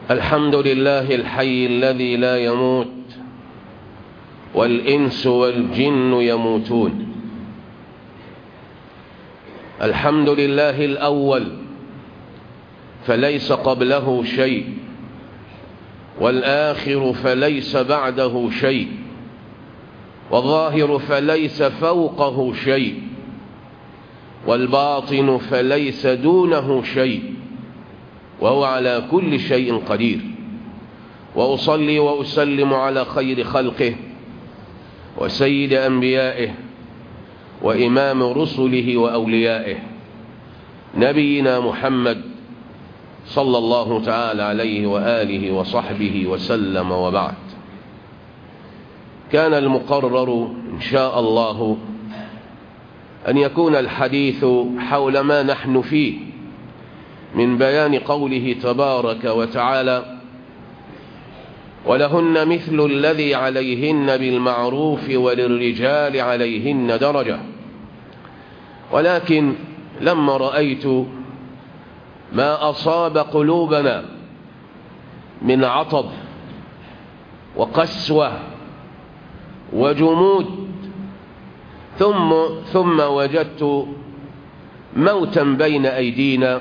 الحمد لله الحي الذي لا يموت والإنس والجن يموتون الحمد لله الأول فليس قبله شيء والآخر فليس بعده شيء والظاهر فليس فوقه شيء والباطن فليس دونه شيء وهو على كل شيء قدير وأصلي وأسلم على خير خلقه وسيد أنبيائه وإمام رسله وأوليائه نبينا محمد صلى الله تعالى عليه وآله وصحبه وسلم وبعد كان المقرر إن شاء الله أن يكون الحديث حول ما نحن فيه من بيان قوله تبارك وتعالى ولهن مثل الذي عليهن بالمعروف وللرجال عليهن درجة ولكن لما رأيت ما أصاب قلوبنا من عطب وقسوة وجمود ثم, ثم وجدت موتا بين أيدينا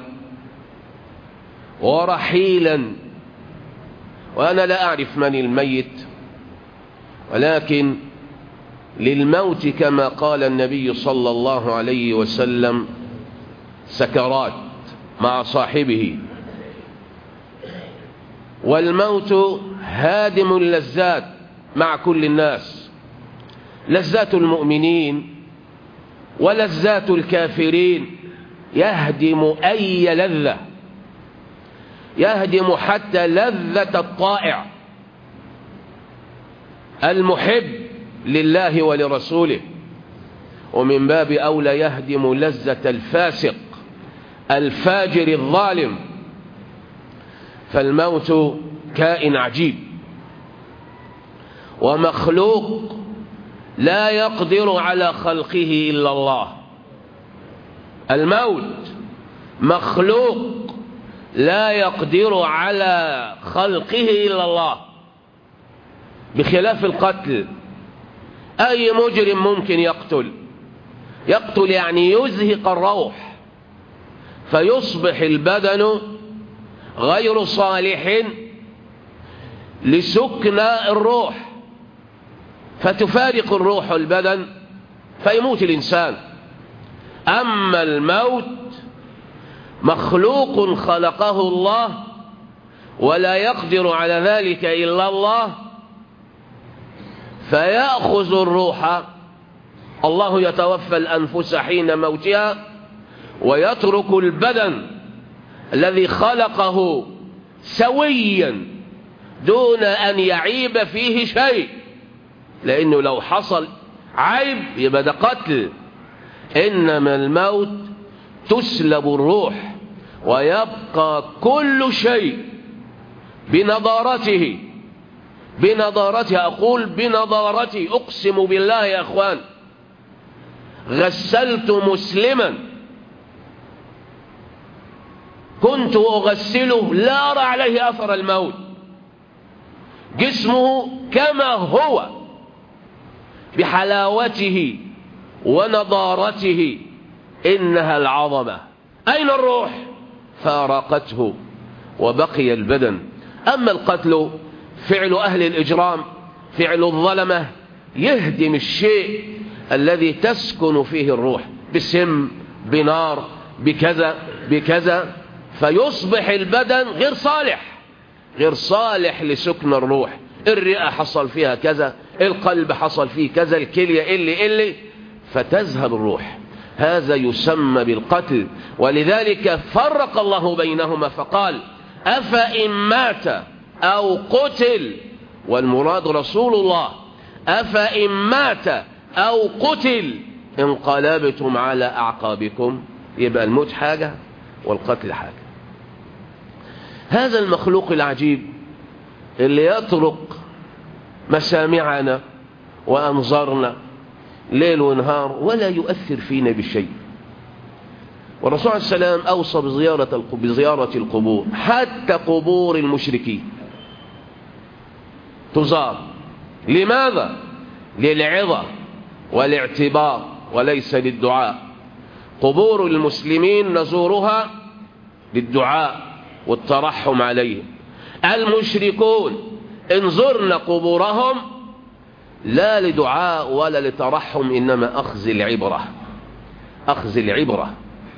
ورحيلا وأنا لا أعرف من الميت ولكن للموت كما قال النبي صلى الله عليه وسلم سكرات مع صاحبه والموت هادم اللذات مع كل الناس لذات المؤمنين ولذات الكافرين يهدم أي لذة يهدم حتى لذة الطائع المحب لله ولرسوله ومن باب أولى يهدم لذة الفاسق الفاجر الظالم فالموت كائن عجيب ومخلوق لا يقدر على خلقه إلا الله الموت مخلوق لا يقدر على خلقه إلا الله بخلاف القتل أي مجرم ممكن يقتل يقتل يعني يزهق الروح فيصبح البدن غير صالح لسكن الروح فتفارق الروح البدن فيموت الإنسان أما الموت مخلوق خلقه الله ولا يقدر على ذلك إلا الله فيأخذ الروح الله يتوفى الأنفس حين موتها ويترك البدن الذي خلقه سويا دون أن يعيب فيه شيء لأنه لو حصل عيب يبقى ده قتل إنما الموت تسلب الروح ويبقى كل شيء بنضارته بنضارته أقول بنضارتي أقسم بالله يا أخوان غسلت مسلما كنت أغسله لا أرى عليه أثر الموت جسمه كما هو بحلاوته ونضارته إنها العظمة أين الروح فارقته وبقي البدن أما القتل فعل أهل الإجرام فعل الظلمة يهدم الشيء الذي تسكن فيه الروح بسم بنار بكذا بكذا فيصبح البدن غير صالح غير صالح لسكن الروح الرئة حصل فيها كذا القلب حصل فيه كذا الكلية اللي اللي فتذهب الروح هذا يسمى بالقتل ولذلك فرق الله بينهما فقال أفإن مات أو قتل والمراد رسول الله أفإن مات أو قتل انقلبتم على أعقابكم يبقى الموت حاجة والقتل حاجة هذا المخلوق العجيب اللي يطرق مسامعنا وأنظارنا ليل ونهار ولا يؤثر فينا بشيء والرسول عليه السلام أوصى بزيارة بزيارة القبور حتى قبور المشركين تزار لماذا؟ للعظة والاعتبار وليس للدعاء قبور المسلمين نزورها للدعاء والترحم عليهم المشركون إن زرنا قبورهم لا لدعاء ولا لترحم إنما أخذ العبرة أخذ العبرة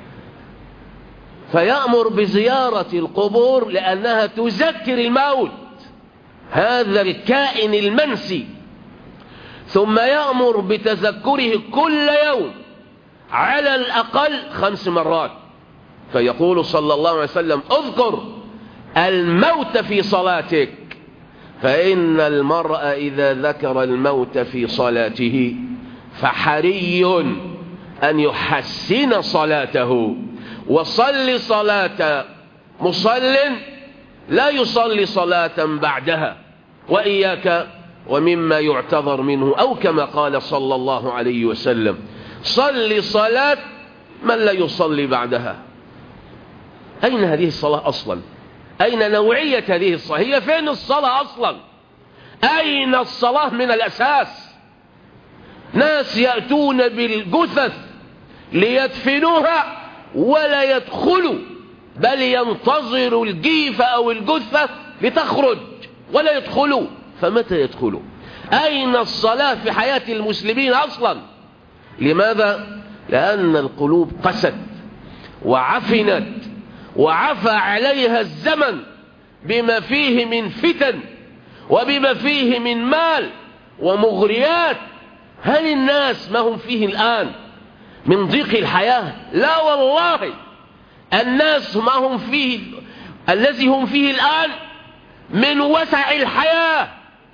فيأمر بزيارة القبور لأنها تذكر الموت هذا الكائن المنسي ثم يأمر بتذكره كل يوم على الأقل خمس مرات فيقول صلى الله عليه وسلم اذكر الموت في صلاتك فإن المرء إذا ذكر الموت في صلاته فحري أن يحسن صلاته وصل صلاة مصل لا يصلي صلاة بعدها وإياك ومما يعتذر منه أو كما قال صلى الله عليه وسلم صل صلاة من لا يصلي بعدها أين هذه الصلاة أصلا أين نوعية هذه الصلاة هي فين الصلاة أصلا أين الصلاة من الأساس ناس يأتون بالجثث ليدفنوها ولا يدخلوا بل ينتظروا الجيفة أو الجثة لتخرج ولا يدخلوا فمتى يدخلوا أين الصلاة في حياة المسلمين أصلا لماذا لأن القلوب قست وعفنت وعفى عليها الزمن بما فيه من فتن وبما فيه من مال ومغريات هل الناس ما هم فيه الآن من ضيق الحياة لا والله الناس ما هم فيه الذي هم فيه الآن من وسع الحياة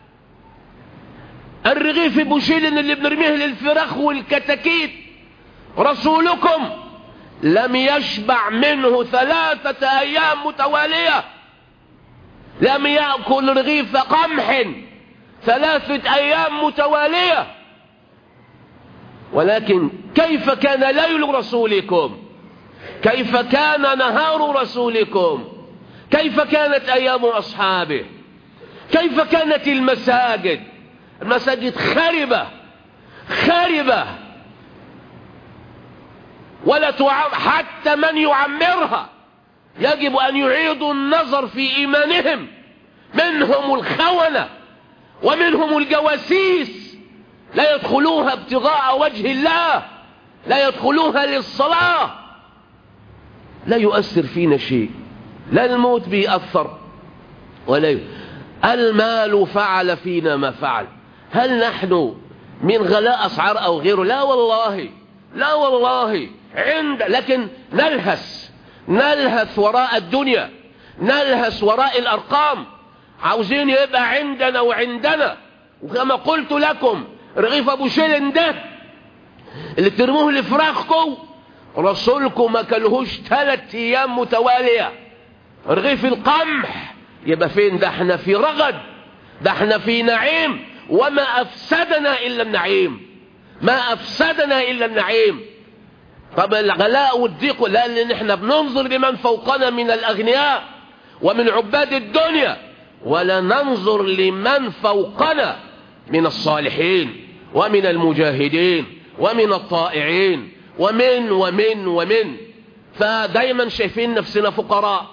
الرغيف بوشيلن اللي بنرميه للفراخ والكتاكيت رسولكم لم يشبع منه ثلاثة أيام متوالية لم يأكل رغيف قمح ثلاثة أيام متوالية ولكن كيف كان ليل رسولكم كيف كان نهار رسولكم كيف كانت أيام أصحابه كيف كانت المساجد المساجد خربة خربة ولا تعم حتى من يعمرها يجب أن يعيدوا النظر في إيمانهم منهم الخونة ومنهم الجواسيس لا يدخلوها ابتغاء وجه الله لا يدخلوها للصلاة لا يؤثر فينا شيء لا الموت بيأثر ولا ي... المال فعل فينا ما فعل هل نحن من غلاء أسعار أو غيره لا والله لا والله عند لكن نلهس نلهث وراء الدنيا نلهث وراء الأرقام عاوزين يبقى عندنا وعندنا وكما قلت لكم رغيف أبو شيلن ده اللي ترموه لفراخكم رسولكم ما كلهوش ثلاث أيام متوالية رغيف القمح يبقى فين ده احنا في رغد ده احنا في نعيم وما أفسدنا إلا النعيم ما أفسدنا إلا النعيم طب الغلاء والضيق لا لأن احنا بننظر لمن فوقنا من الأغنياء ومن عباد الدنيا ولا ننظر لمن فوقنا من الصالحين ومن المجاهدين ومن الطائعين ومن ومن ومن فدايما شايفين نفسنا فقراء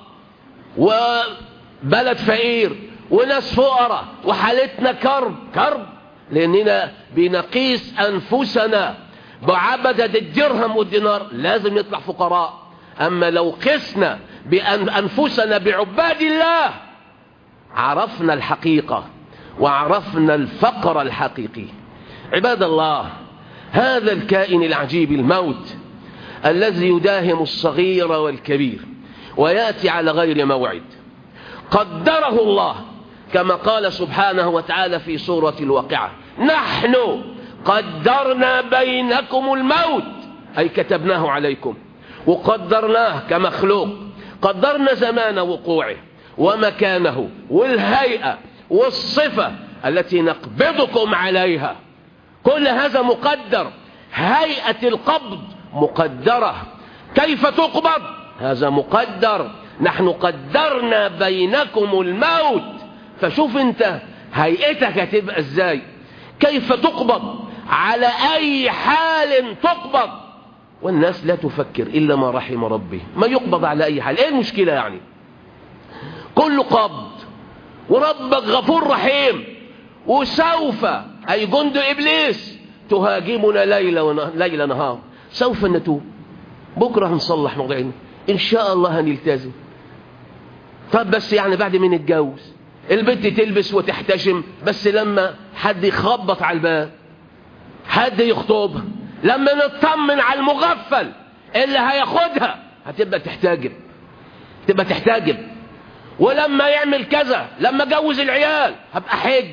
وبلد فقير وناس فقراء وحالتنا كرب كرب لأننا بنقيس أنفسنا بعبدة الدرهم والدينار لازم نطلع فقراء أما لو قسنا بأنفسنا بعباد الله عرفنا الحقيقة وعرفنا الفقر الحقيقي عباد الله هذا الكائن العجيب الموت الذي يداهم الصغير والكبير ويأتي على غير موعد قدره الله كما قال سبحانه وتعالى في سورة الواقعة نحن قدرنا بينكم الموت أي كتبناه عليكم وقدرناه كمخلوق قدرنا زمان وقوعه ومكانه والهيئة والصفة التي نقبضكم عليها كل هذا مقدر هيئة القبض مقدرة كيف تقبض هذا مقدر نحن قدرنا بينكم الموت فشوف انت هيئتك هتبقى ازاي كيف تقبض على اي حال تقبض والناس لا تفكر الا ما رحم ربي ما يقبض على اي حال ايه المشكلة يعني كل قبض وربك غفور رحيم وسوف اي جند ابليس تهاجمنا ليلة, ونه... ليلة نهار سوف نتوب بكرة هنصلح موضعنا ان شاء الله هنلتزم طب بس يعني بعد ما نتجوز البنت تلبس وتحتشم بس لما حد يخبط على الباب حد يخطبها لما نطمن على المغفل اللي هياخدها هتبقى تحتاجب تبقى تحتاجب ولما يعمل كذا لما جوز العيال هبقى حج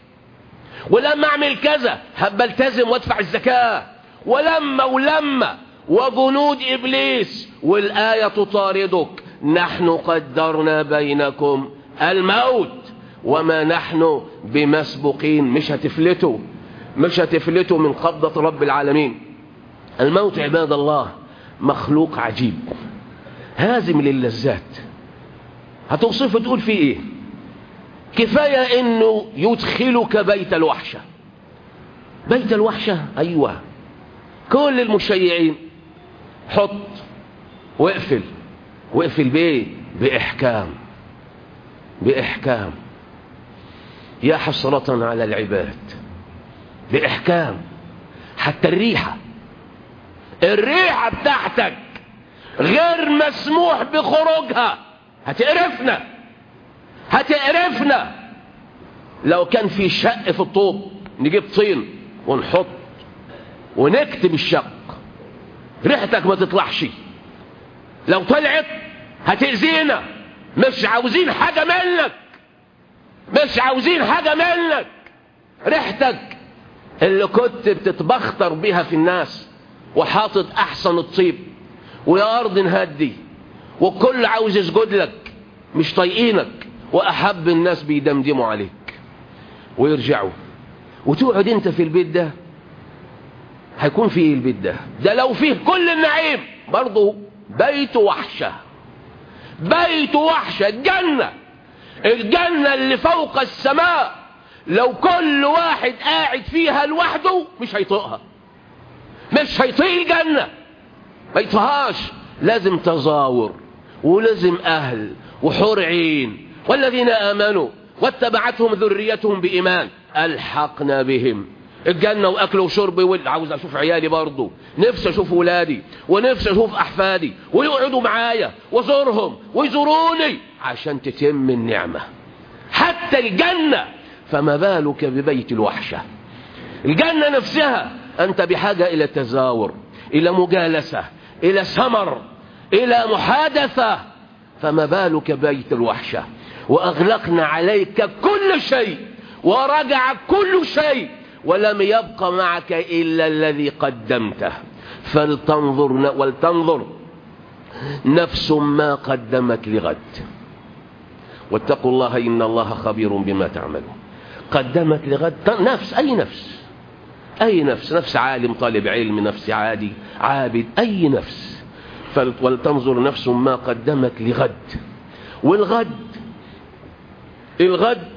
ولما اعمل كذا هبقى التزم وادفع الزكاة ولما ولما وجنود ابليس والآية تطاردك نحن قدرنا بينكم الموت وما نحن بمسبوقين مش هتفلتوا مش هتفلتوا من قبضة رب العالمين الموت عباد الله مخلوق عجيب هازم للذات هتوصفه تقول فيه ايه كفاية انه يدخلك بيت الوحشة بيت الوحشة ايوه كل المشيعين حط واقفل واقفل بايه باحكام باحكام يا حسرة على العباد بإحكام حتى الريحة الريحة بتاعتك غير مسموح بخروجها هتقرفنا هتقرفنا لو كان في شق في الطوب نجيب طين ونحط ونكتب الشق ريحتك ما تطلعش لو طلعت هتأذينا مش عاوزين حاجة منك مش عاوزين حاجة منك ريحتك اللي كنت بتتبختر بيها في الناس وحاطط احسن الطيب ويا ارض نهدي والكل عاوز يسجد لك مش طايقينك واحب الناس بيدمدموا عليك ويرجعوا وتقعد انت في البيت ده هيكون في ايه البيت ده ده لو فيه كل النعيم برضه بيت وحشة بيت وحشة الجنة الجنة اللي فوق السماء لو كل واحد قاعد فيها لوحده مش هيطيقها مش هيطيق الجنة ما يطيقهاش لازم تزاور ولازم أهل وحور عين والذين آمنوا واتبعتهم ذريتهم بإيمان ألحقنا بهم الجنة وأكل وشرب ول عاوز أشوف عيالي برضو نفسي أشوف ولادي ونفسي أشوف أحفادي ويقعدوا معايا وزورهم ويزوروني عشان تتم النعمة حتى الجنة فما بالك ببيت الوحشة الجنة نفسها أنت بحاجة إلى تزاور إلى مجالسة إلى سمر إلى محادثة فما بالك بيت الوحشة وأغلقنا عليك كل شيء ورجع كل شيء ولم يبق معك إلا الذي قدمته فلتنظر ولتنظر نفس ما قدمت لغد واتقوا الله إن الله خبير بما تعملون قدمت لغد نفس أي نفس أي نفس نفس عالم طالب علم نفس عادي عابد أي نفس ولتنظر نفس ما قدمت لغد والغد الغد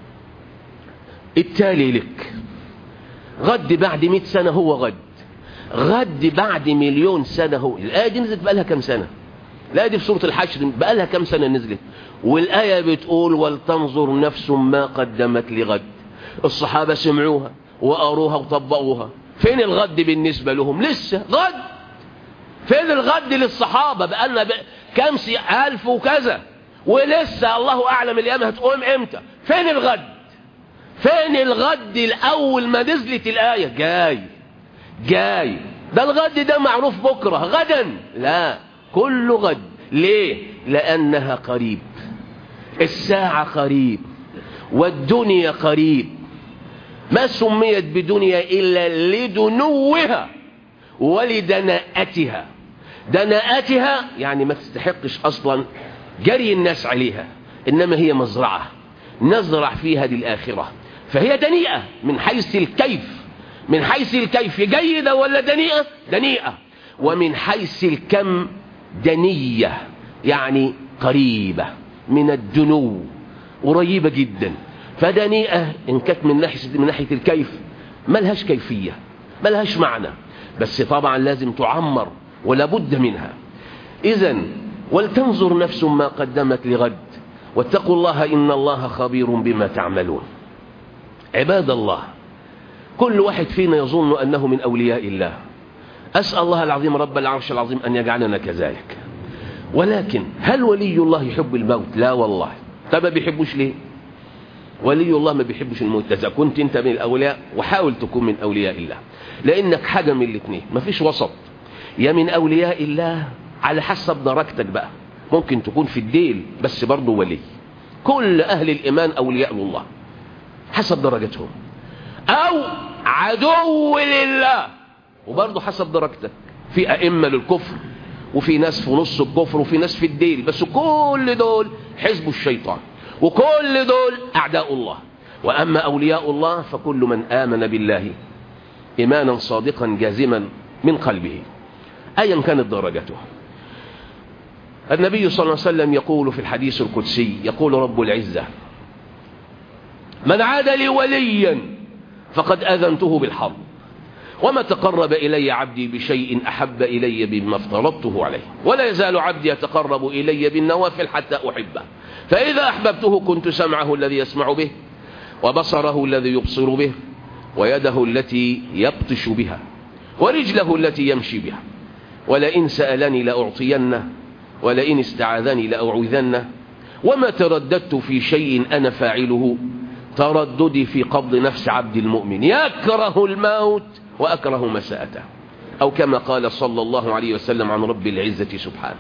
التالي لك غد بعد مئة سنة هو غد غد بعد مليون سنة هو الآية دي نزلت بقالها كم سنة الآية دي في سورة الحشر بقالها كم سنة نزلت والآية بتقول ولتنظر نفس ما قدمت لغد الصحابة سمعوها وقروها وطبقوها فين الغد بالنسبة لهم لسه غد فين الغد للصحابة بقالنا ب... كم سي ألف وكذا ولسه الله أعلم الأيام هتقوم إمتى فين الغد فين الغد الأول ما نزلت الآية جاي جاي ده الغد ده معروف بكرة غدا لا كله غد ليه لأنها قريب الساعة قريب والدنيا قريب ما سميت بدنيا إلا لدنوها ولدناءتها دناءتها يعني ما تستحقش أصلا جري الناس عليها إنما هي مزرعة نزرع فيها للآخرة فهي دنيئة من حيث الكيف من حيث الكيف جيدة ولا دنيئة دنيئة ومن حيث الكم دنية يعني قريبة من الدنو قريبة جدا فدنيئة إن كانت من ناحية, من ناحية الكيف ملهاش كيفية ملهاش معنى بس طبعا لازم تعمر ولا بد منها إذا ولتنظر نفس ما قدمت لغد واتقوا الله إن الله خبير بما تعملون عباد الله كل واحد فينا يظن أنه من أولياء الله أسأل الله العظيم رب العرش العظيم أن يجعلنا كذلك ولكن هل ولي الله يحب الموت لا والله طب ما بيحبوش ليه ولي الله ما بيحبش الموت إذا كنت أنت من الأولياء وحاول تكون من أولياء الله لأنك حاجة من الاثنين مفيش وسط يا من أولياء الله على حسب درجتك بقى ممكن تكون في الديل بس برضه ولي كل أهل الإيمان أولياء الله حسب درجتهم أو عدو لله وبرضه حسب درجتك في أئمة للكفر وفي ناس في نص الكفر وفي ناس في الديل بس كل دول حزب الشيطان وكل دول أعداء الله وأما أولياء الله فكل من آمن بالله إيمانا صادقا جازما من قلبه أيا كانت درجته النبي صلى الله عليه وسلم يقول في الحديث القدسي يقول رب العزة من عاد لي وليا فقد أذنته بالحرب وما تقرب إلي عبدي بشيء أحب إلي بما افترضته عليه ولا يزال عبدي يتقرب إلي بالنوافل حتى أحبه فإذا أحببته كنت سمعه الذي يسمع به وبصره الذي يبصر به ويده التي يبطش بها ورجله التي يمشي بها ولئن سألني لأعطينه ولئن استعاذني لأعوذنه وما ترددت في شيء أنا فاعله ترددي في قبض نفس عبد المؤمن يكره الموت وأكره مساءته أو كما قال صلى الله عليه وسلم عن رب العزة سبحانه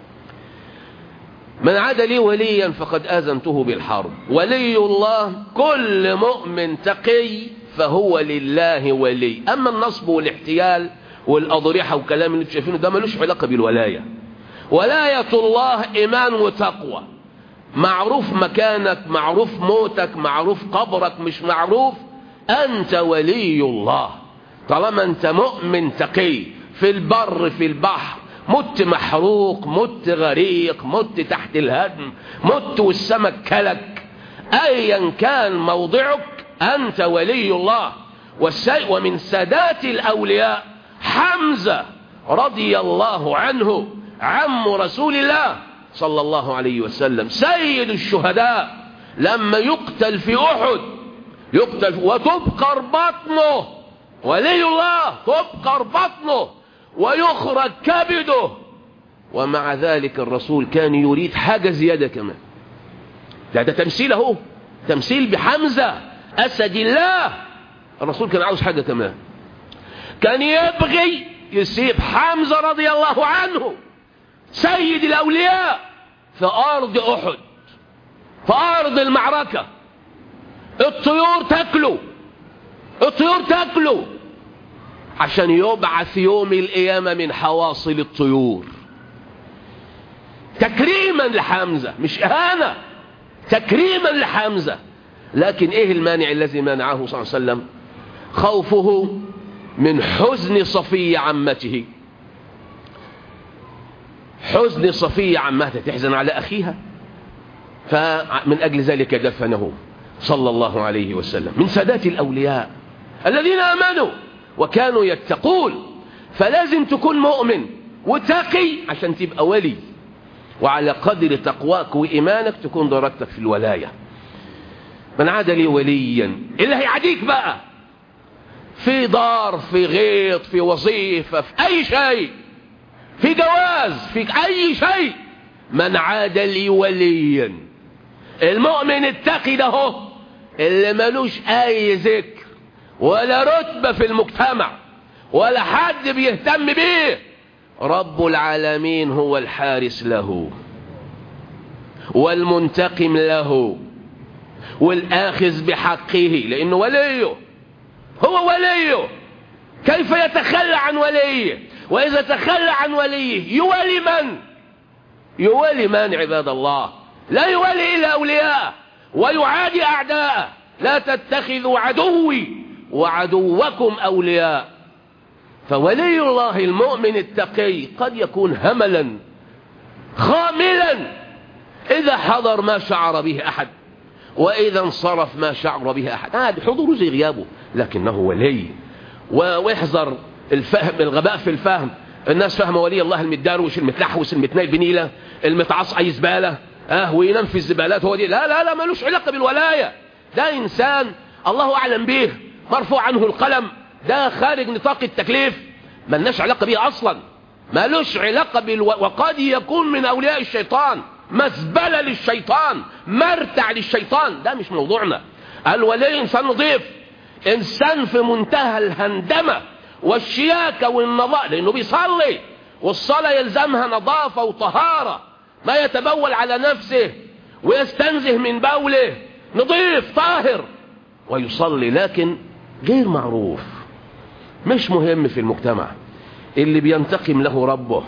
من عاد لي وليا فقد آذنته بالحرب ولي الله كل مؤمن تقي فهو لله ولي أما النصب والاحتيال والأضرحة وكلام اللي شايفينه ده ملوش علاقة بالولاية ولاية الله إيمان وتقوى معروف مكانك معروف موتك معروف قبرك مش معروف أنت ولي الله طالما أنت مؤمن تقي في البر في البحر مت محروق مت غريق مت تحت الهدم مت والسمك كلك أيا كان موضعك أنت ولي الله ومن سادات الأولياء حمزة رضي الله عنه عم رسول الله صلى الله عليه وسلم سيد الشهداء لما يقتل في أحد يقتل وتبقر بطنه ولي الله تبقر بطنه ويخرج كبده ومع ذلك الرسول كان يريد حاجة زيادة كمان ده ده تمثيل اهو تمثيل بحمزة أسد الله الرسول كان عاوز حاجة كمان كان يبغي يسيب حمزة رضي الله عنه سيد الأولياء في أرض أحد في أرض المعركة الطيور تاكله الطيور تاكله عشان يبعث يوم القيامة من حواصل الطيور تكريما لحمزة مش إهانة تكريما لحمزة لكن ايه المانع الذي منعه صلى الله عليه وسلم خوفه من حزن صفية عمته حزن صفية عمته تحزن على أخيها فمن أجل ذلك دفنه صلى الله عليه وسلم من سادات الأولياء الذين آمنوا وكانوا يتقون فلازم تكون مؤمن وتقي عشان تبقى ولي وعلى قدر تقواك وإيمانك تكون درجتك في الولاية من عاد لي وليا اللي هيعاديك بقى في دار في غيط في وظيفة في أي شيء في جواز في أي شيء من عاد لي وليا المؤمن التقي ده هو اللي ملوش أي ذكر ولا رتبة في المجتمع ولا حد بيهتم بيه رب العالمين هو الحارس له والمنتقم له والآخذ بحقه لأنه وليه هو وليه كيف يتخلى عن وليه وإذا تخلى عن وليه يولي من يولي من عباد الله لا يولي إلا أولياء ويعادي أعداء لا تتخذوا عدوي وعدوكم أولياء فولي الله المؤمن التقي قد يكون هملا خاملا إذا حضر ما شعر به أحد وإذا انصرف ما شعر به أحد هذا حضوره زي غيابه لكنه ولي ويحذر الفهم الغباء في الفهم الناس فاهمه ولي الله المتدروش المتلحوس المتنايل بنيله المتعصعي زباله اه وينام في الزبالات هو دي لا لا لا ملوش علاقه بالولايه ده انسان الله اعلم به مرفوع عنه القلم ده خارج نطاق التكليف ملناش علاقه به اصلا ملوش علاقه بالو... وقد يكون من اولياء الشيطان مزبله للشيطان مرتع للشيطان ده مش موضوعنا الولي انسان نظيف انسان في منتهى الهندمه والشياكة والنظافة لأنه بيصلي والصلاة يلزمها نظافة وطهارة ما يتبول على نفسه ويستنزه من بوله نظيف طاهر ويصلي لكن غير معروف مش مهم في المجتمع اللي بينتقم له ربه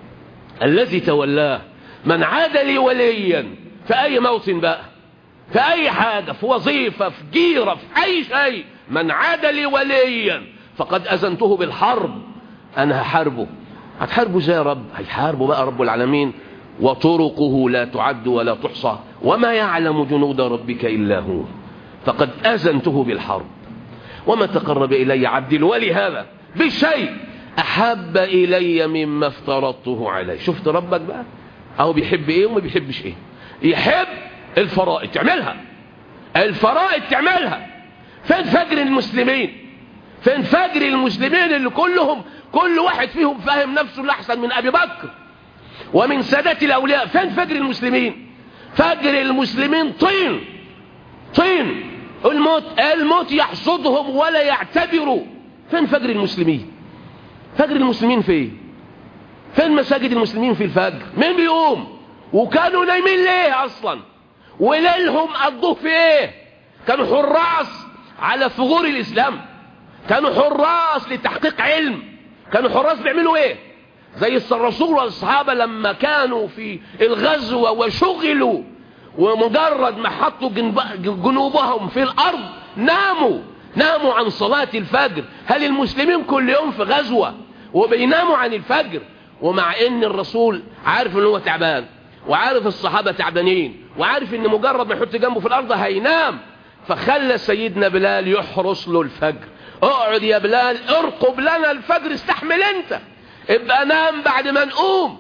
الذي تولاه من عاد لي وليا في أي موطن بقى في أي حاجة في وظيفة في جيرة في أي شيء من عاد لي وليا فقد أذنته بالحرب أنا هحاربه هتحاربه ازاي يا رب هيحاربه بقى رب العالمين وطرقه لا تعد ولا تحصى وما يعلم جنود ربك إلا هو فقد أذنته بالحرب وما تقرب إلي عبدي ولهذا بشيء أحب إلي مما افترضته عليه شفت ربك بقى أهو بيحب إيه وما بيحبش إيه يحب الفرائض تعملها الفرائض تعملها فين فجر المسلمين فين فجر المسلمين اللي كلهم كل واحد فيهم فاهم نفسه الأحسن من أبي بكر ومن سادات الأولياء فين فجر المسلمين فجر المسلمين طين طين الموت الموت يحصدهم ولا يعتبروا فين فجر المسلمين فجر المسلمين فين فين مساجد المسلمين في الفجر مين بيقوم وكانوا نايمين ليه اصلا وليلهم قضوه في ايه كانوا حراس على ثغور الاسلام كانوا حراس لتحقيق علم كانوا حراس بيعملوا ايه زي الرسول والصحابة لما كانوا في الغزوة وشغلوا ومجرد ما حطوا جنوبهم في الارض ناموا ناموا عن صلاة الفجر هل المسلمين كل يوم في غزوة وبيناموا عن الفجر ومع ان الرسول عارف ان هو تعبان وعارف الصحابة تعبانين وعارف ان مجرد ما يحط جنبه في الارض هينام فخلى سيدنا بلال يحرس له الفجر اقعد يا بلال ارقب لنا الفجر استحمل انت ابقى نام بعد ما نقوم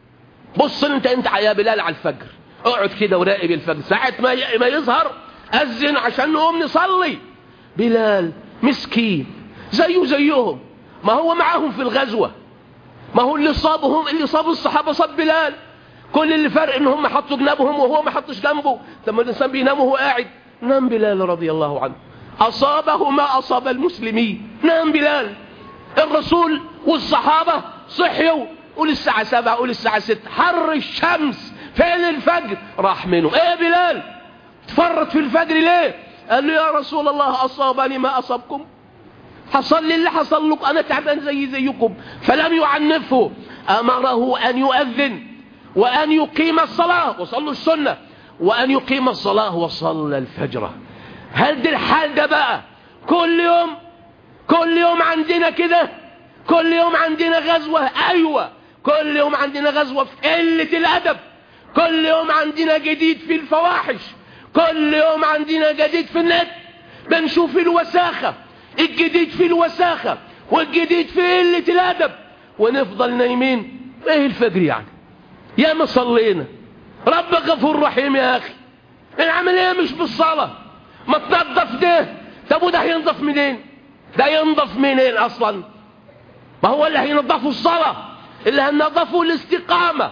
بص انت انت يا بلال على الفجر اقعد كده وراقب الفجر ساعة ما ما يظهر اذن عشان نقوم نصلي بلال مسكين زيه زيهم ما هو معاهم في الغزوة ما هو اللي صابهم اللي صاب الصحابة صاب بلال كل اللي فرق ان هم حطوا جنبهم وهو ما حطش جنبه لما الانسان بينام وهو قاعد نام بلال رضي الله عنه أصابه ما أصاب المسلمين نام بلال الرسول والصحابة صحيوا قول الساعة سبعة قول الساعة ستة حر الشمس فين الفجر راح منه ايه بلال تفرط في الفجر ليه قال له يا رسول الله أصابني ما أصابكم حصل لي اللي حصل لكم أنا تعبان زي زيكم فلم يعنفه أمره أن يؤذن وأن يقيم الصلاة وصلوا السنة وأن يقيم الصلاة وصلى الفجر هل دي الحال ده بقى كل يوم كل يوم عندنا كده كل يوم عندنا غزوة أيوة كل يوم عندنا غزوة في قلة الأدب كل يوم عندنا جديد في الفواحش كل يوم عندنا جديد في النت بنشوف الوساخة الجديد في الوساخة والجديد في قلة الأدب ونفضل نايمين ايه الفجر يعني يا ما صلينا رب غفور رحيم يا أخي العملية مش بالصلاة ما تنظف ده طب وده هينظف منين ده ينظف منين اصلا ما هو اللي هينظفه الصلاة اللي هنظفه الاستقامة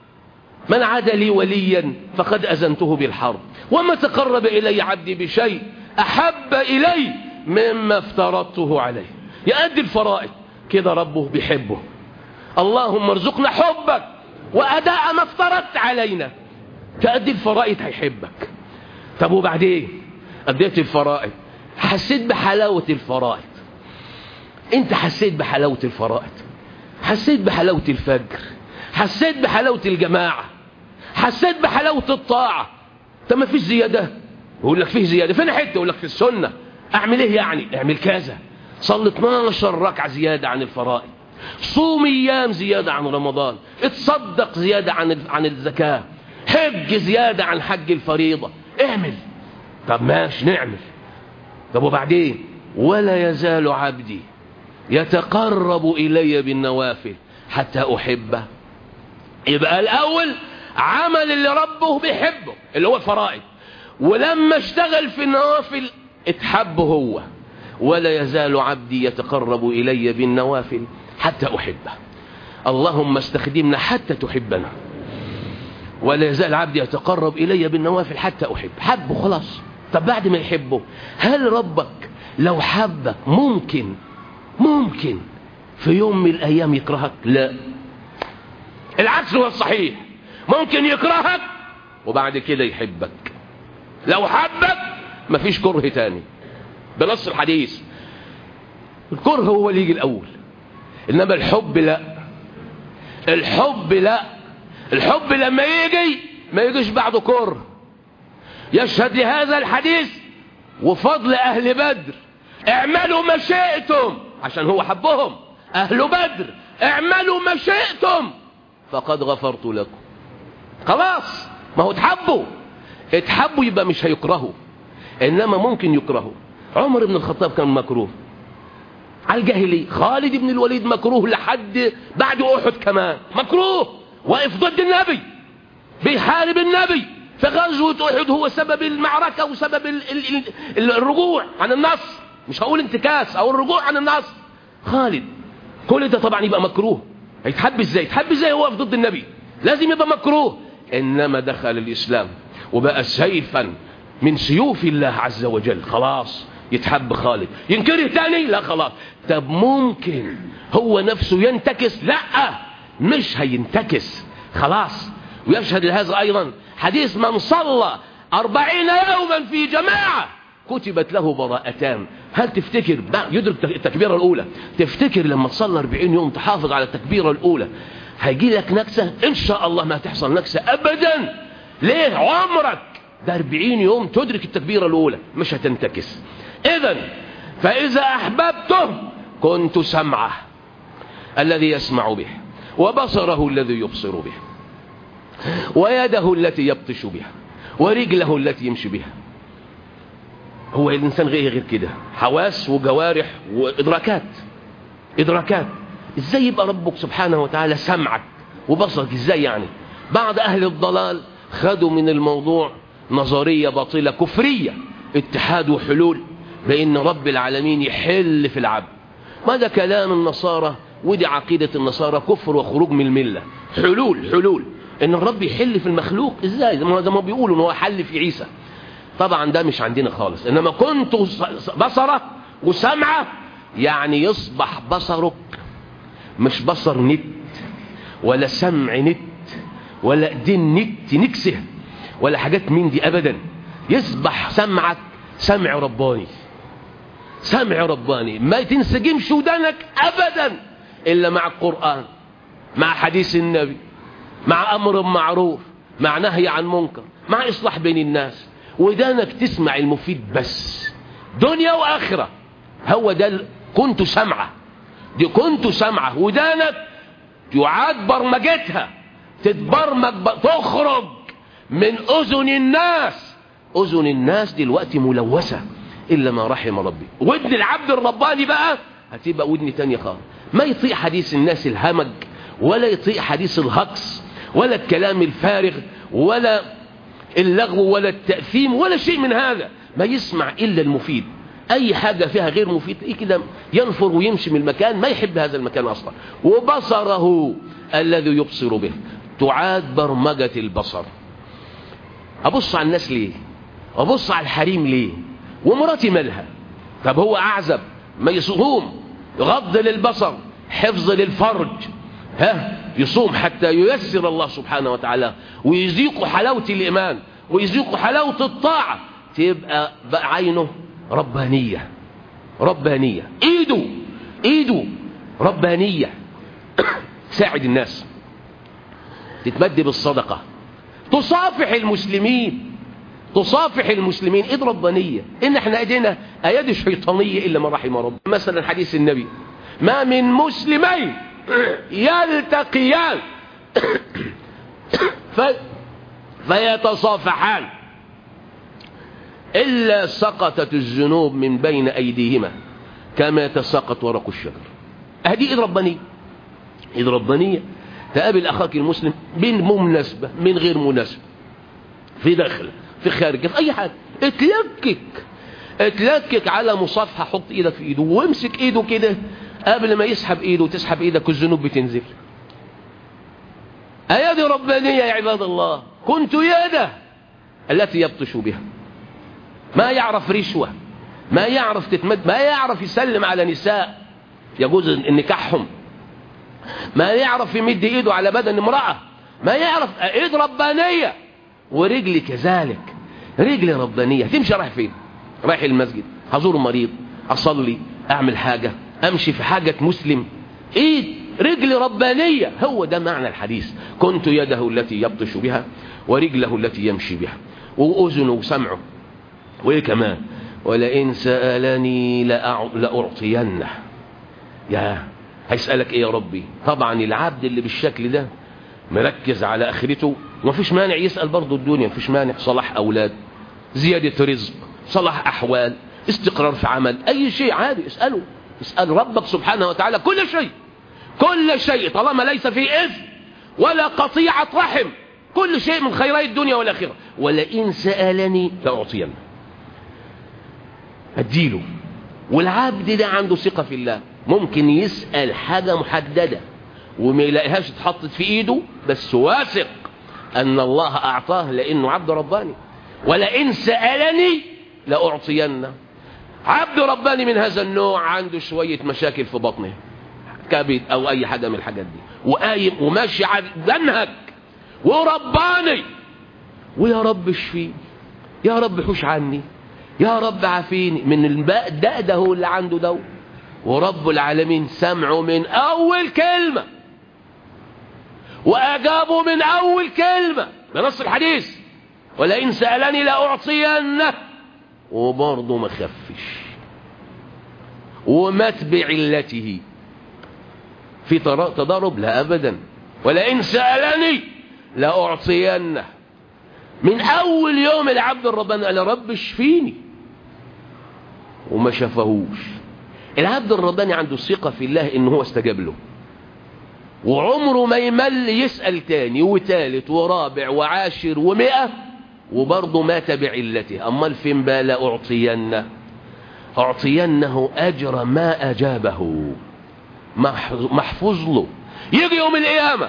من عاد لي وليا فقد أزنته بالحرب وما تقرب إلي عبدي بشيء أحب إلي مما افترضته عليه يأدي الفرائض كده ربه بيحبه اللهم ارزقنا حبك وأداء ما افترضت علينا تأدي الفرائض هيحبك طب وبعدين أديت الفرائض حسيت بحلاوة الفرائض انت حسيت بحلاوة الفرائض حسيت بحلاوة الفجر حسيت بحلاوة الجماعة حسيت بحلاوة الطاعة طب ما فيش زيادة يقول لك فيه زيادة فين حتة يقول لك في السنة اعمل ايه يعني اعمل كذا صلي 12 ركعة زيادة عن الفرائض صوم ايام زيادة عن رمضان اتصدق زيادة عن عن الزكاة حج زيادة عن حج الفريضة اعمل طب ماشي نعمل طب وبعدين ولا يزال عبدي يتقرب إلي بالنوافل حتى أحبه يبقى الأول عمل اللي ربه بيحبه اللي هو الفرائض ولما اشتغل في النوافل اتحب هو ولا يزال عبدي يتقرب إلي بالنوافل حتى أحبه اللهم استخدمنا حتى تحبنا ولا يزال عبدي يتقرب إلي بالنوافل حتى أحب حبه خلاص طب بعد ما يحبه هل ربك لو حبك ممكن ممكن في يوم من الأيام يكرهك لا العكس هو الصحيح ممكن يكرهك وبعد كده يحبك لو حبك مفيش كره تاني بنص الحديث الكره هو اللي يجي الأول إنما الحب لا الحب لا الحب لما يجي ما يجيش بعده كره يشهد لهذا الحديث وفضل أهل بدر اعملوا ما شئتم عشان هو حبهم أهل بدر اعملوا ما شئتم فقد غفرت لكم خلاص ما هو اتحبوا اتحبوا يبقى مش هيكرهوا إنما ممكن يكرهوا عمر بن الخطاب كان مكروه على الجاهلية خالد بن الوليد مكروه لحد بعد أحد كمان مكروه واقف ضد النبي بيحارب النبي في غزوة أحد هو سبب المعركة وسبب ال ال ال الرجوع عن النصر مش هقول انتكاس أو الرجوع عن النصر خالد كل ده طبعا يبقى مكروه هيتحب ازاي يتحب ازاي هو ضد النبي لازم يبقى مكروه إنما دخل الإسلام وبقى سيفا من سيوف الله عز وجل خلاص يتحب خالد ينكره تاني لا خلاص طب ممكن هو نفسه ينتكس لا مش هينتكس خلاص ويشهد لهذا أيضا حديث من صلى أربعين يوما في جماعة كتبت له براءتان هل تفتكر يدرك التكبيرة الأولى تفتكر لما تصلى 40 يوم تحافظ على التكبيرة الأولى هيجي لك نكسة إن شاء الله ما تحصل نكسة أبدا ليه عمرك ده 40 يوم تدرك التكبيرة الأولى مش هتنتكس إذا فإذا أحببته كنت سمعه الذي يسمع به وبصره الذي يبصر به ويده التي يبطش بها ورجله التي يمشي بها هو الإنسان غير غير كده حواس وجوارح وإدراكات إدراكات إزاي يبقى ربك سبحانه وتعالى سمعك وبصرك إزاي يعني بعض أهل الضلال خدوا من الموضوع نظرية باطلة كفرية اتحاد وحلول بأن رب العالمين يحل في العبد ما ده كلام النصارى ودي عقيدة النصارى كفر وخروج من الملة حلول حلول ان الرب يحل في المخلوق ازاي زي ما بيقولوا ان هو حل في عيسى طبعا ده مش عندنا خالص انما كنت بصره وسمعه يعني يصبح بصرك مش بصر نت ولا سمع نت ولا ايدين نت نكسه ولا حاجات من دي ابدا يصبح سمعك سمع رباني سمع رباني ما تنسجمش ودانك ابدا الا مع القران مع حديث النبي مع امر معروف مع نهي عن منكر مع اصلاح بين الناس ودانك تسمع المفيد بس دنيا واخره هو ده كنت سمعه دي كنت سمعه ودانك يعاد برمجتها تتبرمج تخرج من اذن الناس اذن الناس دلوقتي ملوثه الا ما رحم ربي ودن العبد الرباني بقى هتبقى ودن تانية خالص ما يطيق حديث الناس الهمج ولا يطيق حديث الهقص ولا الكلام الفارغ ولا اللغو ولا التأثيم ولا شيء من هذا ما يسمع إلا المفيد أي حاجة فيها غير مفيد إيه كده ينفر ويمشي من المكان ما يحب هذا المكان أصلا وبصره الذي يبصر به تعاد برمجة البصر أبص على الناس ليه أبص على الحريم ليه ومراتي مالها طب هو أعزب ما يصوم غض للبصر حفظ للفرج ها يصوم حتى ييسر الله سبحانه وتعالى ويذيق حلاوة الإيمان ويذيق حلاوة الطاعة تبقى بقى عينه ربانية ربانية ايده ايده ربانية ساعد الناس تتمد بالصدقة تصافح المسلمين تصافح المسلمين ايد ربانية ان احنا ايدينا ايادي شيطانية الا ما رحم رب مثلا حديث النبي ما من مسلمين يلتقيان في فيتصافحان إلا سقطت الذنوب من بين أيديهما كما يتساقط ورق الشجر هذه إيد ربانية إيد ربانية تقابل أخاك المسلم من مناسبة من غير مناسبة في داخل في خارج في أي حاجة اتلكك اتلكك على مصافحة حط إيدك في إيده وامسك إيده كده قبل ما يسحب إيده وتسحب إيدك الذنوب بتنزل أيادي ربانية يا عباد الله كنت يده التي يبطش بها ما يعرف رشوة ما يعرف تتمد ما يعرف يسلم على نساء يجوز نكاحهم ما يعرف يمد ايده على بدن امرأة ما يعرف ايد ربانية ورجلي كذلك رجلي ربانية تمشي رايح فين رايح المسجد هزور مريض اصلي اعمل حاجة امشي في حاجة مسلم ايد رجل ربانية هو ده معنى الحديث كنت يده التي يبطش بها ورجله التي يمشي بها وأذنه وسمعه وإيه كمان ولئن سألني لأع... لأعطينه يا هيسألك إيه يا ربي طبعا العبد اللي بالشكل ده مركز على آخرته ومفيش مانع يسأل برضه الدنيا مفيش مانع صلاح أولاد زيادة رزق صلاح أحوال استقرار في عمل أي شيء عادي اسأله اسأل ربك سبحانه وتعالى كل شيء كل شيء طالما ليس فيه إثم ولا قطيعة رحم كل شيء من خيرات الدنيا والآخرة ولئن سألني لأعطينه أديله والعبد ده عنده ثقة في الله ممكن يسأل حاجة محددة وما يلاقيهاش اتحطت في ايده بس واثق ان الله اعطاه لانه عبد رباني ولئن سألني لأعطينه عبد رباني من هذا النوع عنده شوية مشاكل في بطنه كبد او اي حاجة من الحاجات دي وقايم وماشي منهج ورباني ويا رب اشفيه يا رب حوش عني يا رب عافيني من الباء ده ده هو اللي عنده ده ورب العالمين سمعه من اول كلمة واجابه من اول كلمة بنص الحديث ولئن سألني لأعطينه وبرضه ما خفش ومات بعلته في تضارب لا ابدا ولئن سألني لأعطينه من أول يوم العبد الرباني قال رب اشفيني وما شافهوش العبد الرباني عنده ثقة في الله إن هو استجاب له وعمره ما يمل يسأل تاني وتالت ورابع وعاشر ومئة وبرضه مات بعلته أمال فين بال أعطينه أعطينه أجر ما أجابه محفوظ له يجي يوم القيامة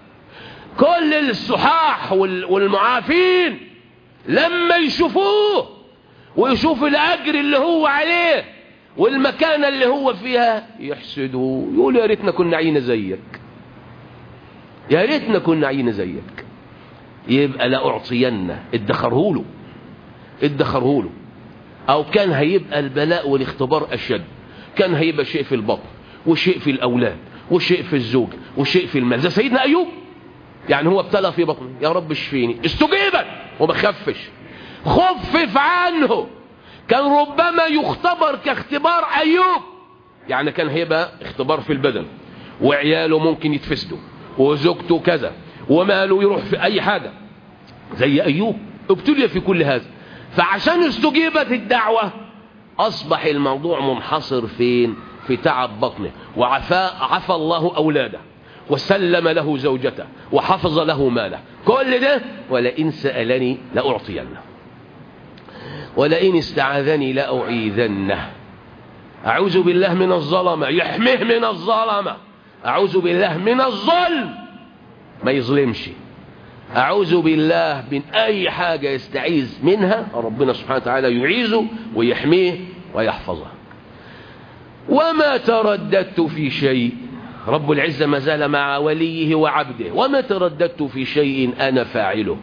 كل الصحاح والمعافين لما يشوفوه ويشوف الأجر اللي هو عليه والمكانة اللي هو فيها يحسدوه يقولوا يا ريتنا كنا عينا زيك يا ريتنا كنا عينا زيك يبقى لأعطينا ادخره له ادخره له أو كان هيبقى البلاء والاختبار أشد كان هيبقى شيء في البطن وشيء في الأولاد وشيء في الزوج وشيء في المال زي سيدنا أيوب يعني هو ابتلى في بطنه يا رب اشفيني استجيبت وما خفش خفف عنه كان ربما يختبر كاختبار أيوب يعني كان هيبقى اختبار في البدن وعياله ممكن يتفسدوا وزوجته كذا وماله يروح في أي حاجة زي أيوب ابتلي في كل هذا فعشان استجيبت الدعوة أصبح الموضوع منحصر فين في تعب بطنه وعفى عفى الله أولاده وسلم له زوجته وحفظ له ماله كل ده ولئن سألني لأعطينه ولئن استعاذني لأعيذنه أعوذ بالله من الظلمة يحميه من الظلمة أعوذ بالله من الظلم ما يظلمش أعوذ بالله من أي حاجة يستعيذ منها ربنا سبحانه وتعالى يعيذه ويحميه ويحفظه وما ترددت في شيء رب العزة ما زال مع وليه وعبده وما ترددت في شيء أنا فاعله